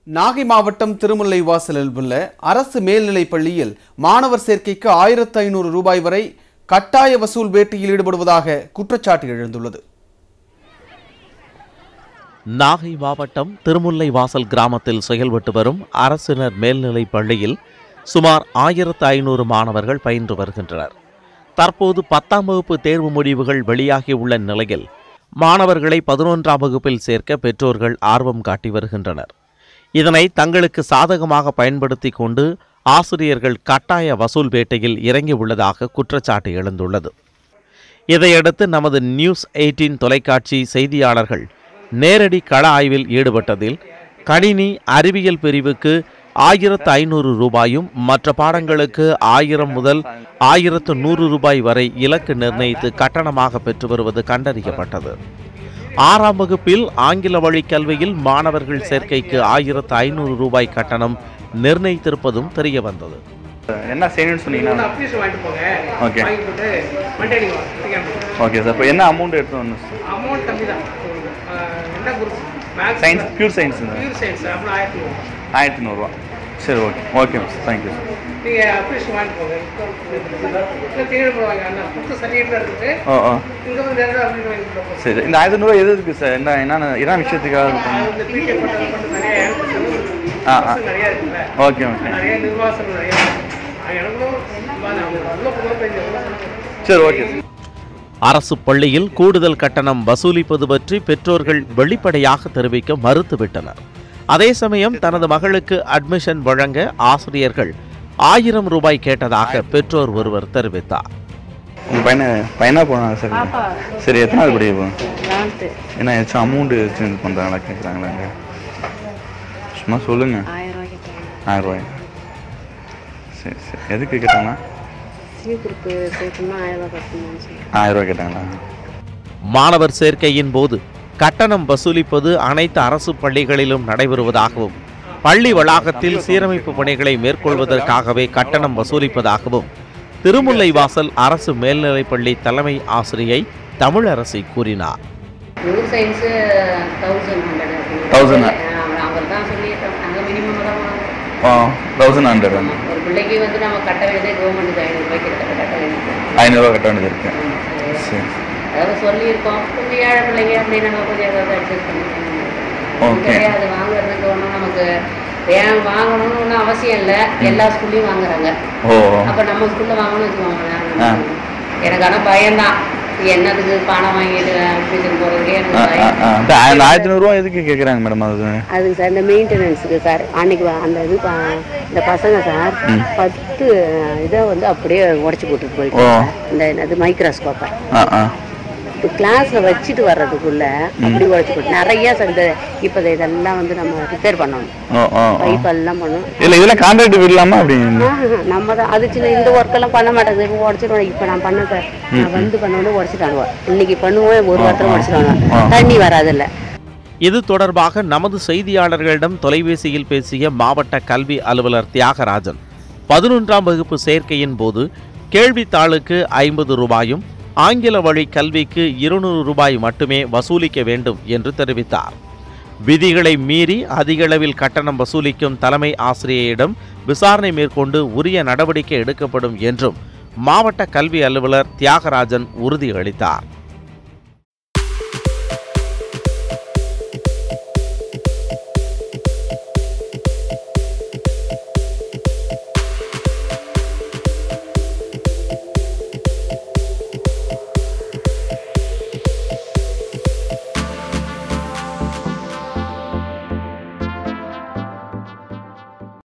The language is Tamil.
நாகை மாவட்டம் திருமுல்லைவாசலில் உள்ள அரசு மேல்நிலைப் பள்ளியில் மாணவர் சேர்க்கைக்கு ஆயிரத்து ஐநூறு ரூபாய் வரை கட்டாய வசூல் வேட்டையில் ஈடுபடுவதாக குற்றச்சாட்டு எழுந்துள்ளது நாகை மாவட்டம் திருமுல்லைவாசல் கிராமத்தில் செயல்பட்டு வரும் அரசினர் மேல்நிலைப் பள்ளியில் சுமார் ஆயிரத்து ஐநூறு மாணவர்கள் பயின்று வருகின்றனர் தற்போது பத்தாம் வகுப்பு தேர்வு முடிவுகள் வெளியாகியுள்ள நிலையில் மாணவர்களை பதினொன்றாம் வகுப்பில் சேர்க்க பெற்றோர்கள் ஆர்வம் காட்டி வருகின்றனர் இதனை தங்களுக்கு சாதகமாக பயன்படுத்தி கொண்டு ஆசிரியர்கள் கட்டாய வசூல் வேட்டையில் இறங்கியுள்ளதாக குற்றச்சாட்டு எழுந்துள்ளது இதையடுத்து நமது நியூஸ் எயிட்டீன் தொலைக்காட்சி செய்தியாளர்கள் நேரடி கள ஆய்வில் ஈடுபட்டதில் கணினி அறிவியல் பிரிவுக்கு ஆயிரத்து ஐநூறு ரூபாயும் மற்ற பாடங்களுக்கு ஆயிரம் முதல் ஆயிரத்து நூறு ரூபாய் வரை இலக்கு நிர்ணயித்து கட்டணமாக பெற்று வருவது கண்டறியப்பட்டது ஆறாம் வகுப்பில் ஆங்கில வழி கல்வியில் மாணவர்கள் சேர்க்கைக்கு ஆயிரத்து ஐநூறு ரூபாய் கட்டணம் நிர்ணயித்திருப்பதும் தெரிய வந்தது என்ன செய்யணும்னு சொன்னீங்கன்னா அப்ளிகேஷன் வாங்கிட்டு போங்க Okay. வாங்கி போட்டு மண்டே நீங்கள் வாங்க ஓகே சார் இப்போ என்ன அமௌண்ட் எடுத்து வரணும் சார் அமௌண்ட் கம்மி தான் ஆஹ் என்ன group maths science pure science pure science அப்புறம் ஆயிரத்தி நூறு ஆயிரத்தி நூறுரூவா சரி okay okay sir thank you sir நீங்கள் அப்ளிகேஷன் வாங்கிட்டு போங்க இல்லை தேடி வாங்க அந்த புக்கு சர்டிஃபிகேட் எடுத்துட்டு ஓ ஓ இங்கே வந்து நேரத்தில் அப்ளிகேஷன் வாங்கி போங்க சரி இந்த ஆயிரத்தி நூறுரூவா எது இருக்கு சார் என்ன என்ன என்ன விஷயத்துக்காக இது பண்ணணும்? இந்த பிடிஎஃப் பண்ணது மட்டும் நிறைய ஆ, ஆ. நிறைய இருக்குல்ல ஓகே ஓகே நிறைய நிர்வாகங்கள் நிறைய இருக்கு. அது எனக்கும் உள்ள புகழ் பெஞ்ச உள்ள சரி ஓகே சார் அரசு பள்ளியில் கூடுதல் கட்டணம் வசூலிப்பது பற்றி பெற்றோர்கள் வெளிப்படையாக தெரிவிக்க மறுத்துவிட்டனர் அதே சமயம் தனது மகளுக்கு அட்மிஷன் வழங்க ஆசிரியர்கள் ஆயிரம் ரூபாய் கேட்டதாக பெற்றோர் ஒருவர் தெரிவித்தார் உங்கள் பையனை பையனா போனாங்க சார் சரி எத்தனாவது படி இப்போ லெவன்த்து என்ன ஏதாச்சும் அமௌண்ட் ஏதாச்சும் இது பண்ணுறாங்களா கேட்குறாங்களாங்க சும்மா சொல்லுங்க ஆயிரம் ரூபாய் கேட்டாங்க ஆயிரம் ரூபாய் சரி சரி எதுக்கு கேட்டாங்களா சி குரூப்பு சேர்க்கணும்னா ஆயிரம் ரூபாய் கட்டணும்னு சொல்லி ஆயிரம் ரூபாய் கேட்டாங்களா மாணவர் சேர்க்கையின் போது கட்டணம் வசூலிப்பது அனைத்து அரசு பள்ளிகளிலும் நடைபெறுவதாகவும் பள்ளி வளாகத்தில் சீரமைப்பு பணிகளை மேற்கொள்வதற்காகவே கட்டணம் வசூலிப்பதாகவும் திருமுல்லைவாசல் அரசு மேல்நிலைப்பள்ளி தலைமை ஆசிரியை தமிழரசி கூறினார் pure science thousand hundred Thousand. அவர் தான் சொல்லியிருக்கோம் நாங்கள் மினிமம் தான் வாங்குவோம். ஆ தௌசண்ட் ஹண்ட்ரட் ஆமா. ஒரு பிள்ளைக்கு வந்து நம்ம கட்ட வேண்டியது கவர்மெண்ட் ஐநூறு ரூபாய்க்கு கிட்ட கட்ட வேண்டியது ஐநூறுரூவா கட்ட வேண்டியது இருக்கு சரி அதாவது சொல்லியிருக்கோம் கொஞ்சம் ஏழை பிள்ளைங்க அப்படின்னு நம்ம கொஞ்சம் ஏதாவது அட்ஜஸ்ட் Okay. பண்ணிக்கணும் அது வாங்குறதுக்கு ஒன்றும் நமக்கு ஏன் வாங்கணும்னு ஒன்றும் அவசியம் இல்லை எல்லா ஸ்கூல்லையும் வாங்குறாங்க ஓ அப்போ நம்ம ஸ்கூலில் வாங்கணும்னு வச்சுக்கோங்களேன் ஆ. எனக்கு ஆனால் பயம்தான் என்னதுக்கு பணம் வாங்கிட்டு அட்மிஷன் போகிறதுக்கே எனக்கு ஆ, ஆ, பயம் ஆ. இந்த ஆ- இந்த ஆயிரத்தி நூறுரூவா எதுக்கு கேட்குறாங்க மேடம் அது அதுக்கு சார் இந்த மெயின்டெனன்ஸுக்கு சார் அன்னைக்கு வ- அந்த இது ப- இந்த பசங்க சார் பத்து இதை வந்து அப்படியே உடச்சி போட்டுட்டு போயிட்டு ஓ. இந்த என்னது மைக்ரோஸ்கோப்பை ஆ ஆ இப்போ கிளாஸில் வச்சுட்டு வர்றதுக்குள்ள அப்படி உடச்சி போட்டு நிறைய சார் இந்த இப்போ இதெல்லாம் வந்து நம்ம ரிப்பேர் பண்ணணும் ஓ ஓ ஓ. பைப் எல்லாம் பண்ணணும் இல்லை இதெல்லாம் கான்ட்ராக்ட் விடலாமா அப்படி ஆஹா, நம்ம தான் அது சின்ன இந்த ஒர்க்கெல்லாம் பண்ண மாட்டேங்குது இப்போ உடச்சிடுவோம் இப்போ நான் பண்ண சார் நான் வந்து பண்ணோன்னு உடச்சிட்டாங்க இன்னைக்கு பண்ணுவோம் ஒரு வாரத்தில் உடச்சிடுவாங்க தண்ணி வராதில்ல இது தொடர்பாக நமது செய்தியாளர்களிடம் தொலைபேசியில் பேசிய மாவட்ட கல்வி அலுவலர் தியாகராஜன் பதினொன்றாம் வகுப்பு சேர்க்கையின் போது கேள்வித்தாளுக்கு ஐம்பது ரூபாயும் ஆங்கில வழி கல்விக்கு இருநூறு ரூபாய் மட்டுமே வசூலிக்க வேண்டும் என்று தெரிவித்தார் விதிகளை மீறி அதிகளவில் கட்டணம் வசூலிக்கும் தலைமை ஆசிரியரிடம் விசாரணை மேற்கொண்டு உரிய நடவடிக்கை எடுக்கப்படும் என்றும் மாவட்ட கல்வி அலுவலர் தியாகராஜன் உறுதியளித்தார்